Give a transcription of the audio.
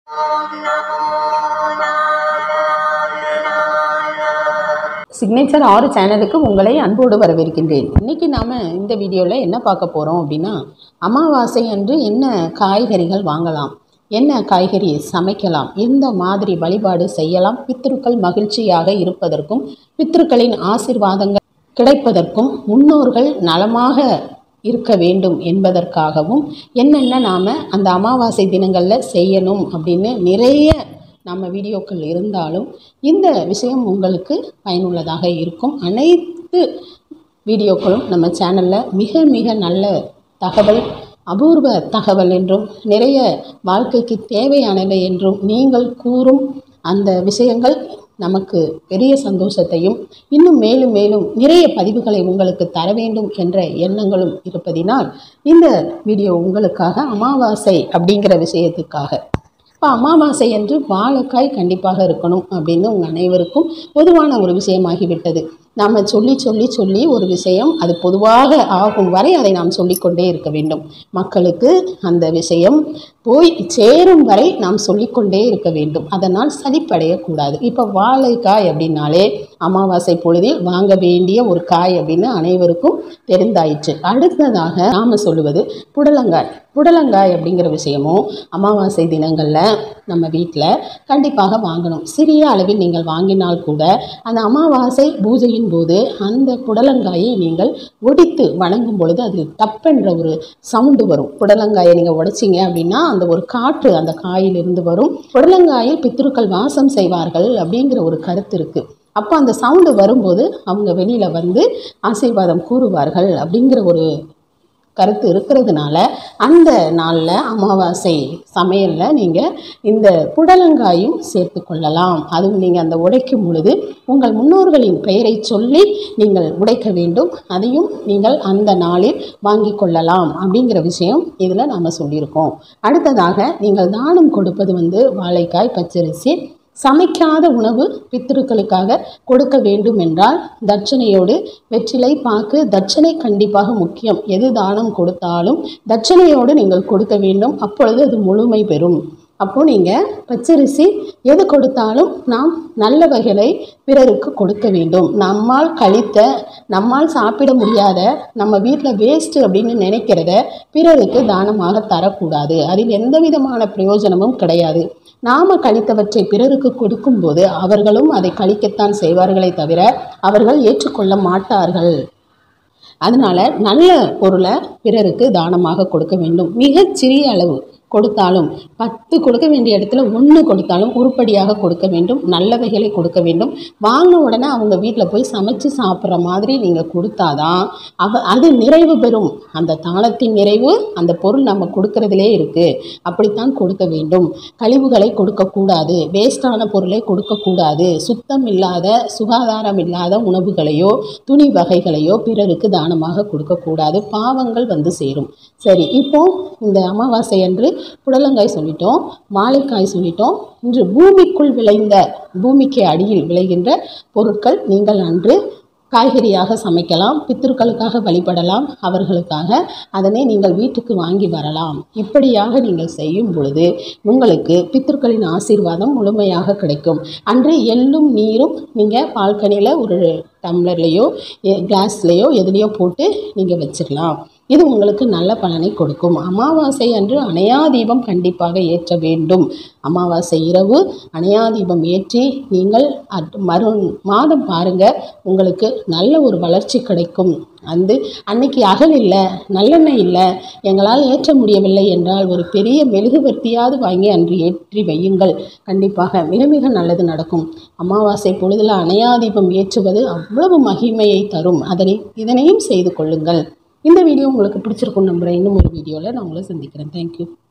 signature ஆறு சேனலுக்கு உங்களை அன்போடு வரவேற்கின்றேன் இன்றைக்கி நாம் இந்த வீடியோவில் என்ன பார்க்க போகிறோம் அப்படின்னா அமாவாசை அன்று என்ன காய்கறிகள் வாங்கலாம் என்ன காய்கறி சமைக்கலாம் எந்த மாதிரி வழிபாடு செய்யலாம் பித்ருக்கள் மகிழ்ச்சியாக இருப்பதற்கும் பித்ருக்களின் ஆசிர்வாதங்கள் கிடைப்பதற்கும் முன்னோர்கள் நலமாக இருக்க வேண்டும் என்பதற்காகவும் என்னென்ன நாம் அந்த அமாவாசை தினங்களில் செய்யணும் அப்படின்னு நிறைய நம்ம வீடியோக்கள் இருந்தாலும் இந்த விஷயம் உங்களுக்கு பயனுள்ளதாக இருக்கும் அனைத்து வீடியோக்களும் நம்ம சேனலில் மிக மிக நல்ல தகவல் அபூர்வ தகவல் என்றும் நிறைய வாழ்க்கைக்கு தேவையானவை என்றும் நீங்கள் கூறும் அந்த விஷயங்கள் நமக்கு பெரிய சந்தோஷத்தையும் இன்னும் மேலும் மேலும் நிறைய பதிவுகளை உங்களுக்கு தர வேண்டும் என்ற எண்ணங்களும் இருப்பதினால் இந்த வீடியோ உங்களுக்காக அமாவாசை அப்படிங்கிற விஷயத்துக்காக இப்போ அமாவாசை என்று வாழைக்காய் கண்டிப்பாக இருக்கணும் அப்படின்னு உங்கள் அனைவருக்கும் பொதுவான ஒரு விஷயமாகிவிட்டது நாம் சொல்லி சொல்லி சொல்லி ஒரு விஷயம் அது பொதுவாக ஆகும் வரை அதை நாம் சொல்லிக்கொண்டே இருக்க வேண்டும் மக்களுக்கு அந்த விஷயம் போய் சேரும் வரை நாம் சொல்லிக்கொண்டே இருக்க வேண்டும் அதனால் சலிப்படையக்கூடாது இப்போ வாழைக்காய் அப்படின்னாலே அமாவாசை பொழுதில் வாங்க வேண்டிய ஒரு காய் அப்படின்னு அனைவருக்கும் தெரிந்தாயிற்று அடுத்ததாக நாம் சொல்லுவது புடலங்காய் புடலங்காய் அப்படிங்கிற விஷயமும் அமாவாசை தினங்களில் நம்ம வீட்டில் கண்டிப்பாக வாங்கணும் சிறிய அளவில் நீங்கள் வாங்கினால் கூட அந்த அமாவாசை பூஜையின் போது அந்த புடலங்காயை நீங்கள் ஒடித்து வணங்கும் பொழுது அது டப்பென்ற ஒரு சவுண்டு வரும் புடலங்காயை நீங்கள் உடைச்சிங்க அப்படின்னா அந்த ஒரு காற்று அந்த காயிலிருந்து வரும் புடலங்காயில் பித்ருக்கள் வாசம் செய்வார்கள் அப்படிங்கிற ஒரு கருத்து இருக்குது அப்போ அந்த சவுண்டு வரும்போது அவங்க வெளியில் வந்து ஆசீர்வாதம் கூறுவார்கள் அப்படிங்கிற ஒரு கருத்து இருக்கிறதுனால அந்த நாளில் அமாவாசை சமையலில் நீங்கள் இந்த புடலங்காயும் சேர்த்து கொள்ளலாம் அதுவும் நீங்கள் அந்த உடைக்கும் பொழுது உங்கள் முன்னோர்களின் பெயரை சொல்லி நீங்கள் உடைக்க வேண்டும் அதையும் நீங்கள் அந்த நாளில் வாங்கி கொள்ளலாம் அப்படிங்கிற விஷயம் இதில் நாம் சொல்லியிருக்கோம் அடுத்ததாக நீங்கள் தானம் கொடுப்பது வந்து வாழைக்காய் பச்சரிசி சமைக்காத உணவு பித்திருக்களுக்காக கொடுக்க வேண்டும் என்றால் தட்சணையோடு வெற்றிலை பாக்கு தட்சணை கண்டிப்பாக முக்கியம் எது தானம் கொடுத்தாலும் தட்சணையோடு நீங்கள் கொடுக்க வேண்டும் அப்பொழுது அது முழுமை பெறும் அப்போது நீங்கள் பச்சரிசி எது கொடுத்தாலும் நாம் நல்ல வகைகளை பிறருக்கு கொடுக்க வேண்டும் நம்மால் கழித்த நம்மால் சாப்பிட முடியாத நம்ம வீட்டில் வேஸ்ட்டு அப்படின்னு நினைக்கிறத பிறருக்கு தானமாக தரக்கூடாது அதில் எந்த விதமான பிரயோஜனமும் கிடையாது நாம் கழித்தவற்றை பிறருக்கு கொடுக்கும்போது அவர்களும் அதை கழிக்கத்தான் செய்வார்களே தவிர அவர்கள் ஏற்றுக்கொள்ள மாட்டார்கள் அதனால் நல்ல பொருளை பிறருக்கு தானமாக கொடுக்க வேண்டும் மிகச் சிறிய அளவு கொடுத்தாலும் பத்து கொடுக்க வேண்டிய இடத்துல ஒன்று கொடுத்தாலும் உருப்படியாக கொடுக்க வேண்டும் நல்லவைகளை கொடுக்க வேண்டும் வாங்கின உடனே அவங்க வீட்டில் போய் சமைச்சு சாப்பிட்ற மாதிரி நீங்கள் கொடுத்தாதான் அவ அது நிறைவு பெறும் அந்த தானத்தின் நிறைவு அந்த பொருள் நம்ம கொடுக்கறதிலே இருக்குது அப்படித்தான் கொடுக்க வேண்டும் கழிவுகளை கொடுக்கக்கூடாது வேஸ்டான பொருளை கொடுக்கக்கூடாது சுத்தம் இல்லாத சுகாதாரம் இல்லாத உணவுகளையோ துணி வகைகளையோ பிறருக்கு தானமாக கொடுக்கக்கூடாது பாவங்கள் வந்து சேரும் சரி இப்போ இந்த அமாவாசை அன்று புடலங்காய் சொல்லிட்டோம் வாழைக்காய் சொல்லிட்டோம் இன்று பூமிக்குள் விளைந்த பூமிக்கு அடியில் விளைகின்ற பொருட்கள் நீங்கள் அன்று காய்கறியாக சமைக்கலாம் பித்திருக்களுக்காக வழிபடலாம் அவர்களுக்காக அதனை நீங்கள் வீட்டுக்கு வாங்கி வரலாம் இப்படியாக நீங்கள் செய்யும் பொழுது உங்களுக்கு பித்திருக்களின் ஆசீர்வாதம் முழுமையாக கிடைக்கும் அன்று எள்ளும் நீரும் நீங்கள் பால்கனியில் ஒரு டம்ளர்லேயோ கிளாஸ்லேயோ எதுலேயோ போட்டு நீங்கள் வச்சிடலாம் இது உங்களுக்கு நல்ல பலனை கொடுக்கும் அமாவாசை அன்று அணையா தீபம் கண்டிப்பாக ஏற்ற வேண்டும் அமாவாசை இரவு அணையா தீபம் ஏற்றி நீங்கள் அட்- மறு மாதம் பாருங்கள் உங்களுக்கு நல்ல ஒரு வளர்ச்சி கிடைக்கும் அந்த அன்னைக்கு அகல் இல்லை நல்லெண்ணெய் இல்லை எங்களால் ஏற்ற முடியவில்லை என்றால் ஒரு பெரிய மெழுகுவர்த்தியாவது வாங்கி அன்று ஏற்றி வையுங்கள் கண்டிப்பாக மிக மிக நல்லது நடக்கும் அமாவாசை பொழுதில் அணையா தீபம் ஏற்றுவது அவ்வளவு மகிமையை தரும் அதனை இதனையும் செய்து கொள்ளுங்கள் இந்த வீடியோ உங்களுக்கு பிடிச்சிருக்கும் நம்புகிறேன் இன்னும் ஒரு வீடியோவில் நான் உங்களை சந்திக்கிறேன் தேங்க்யூ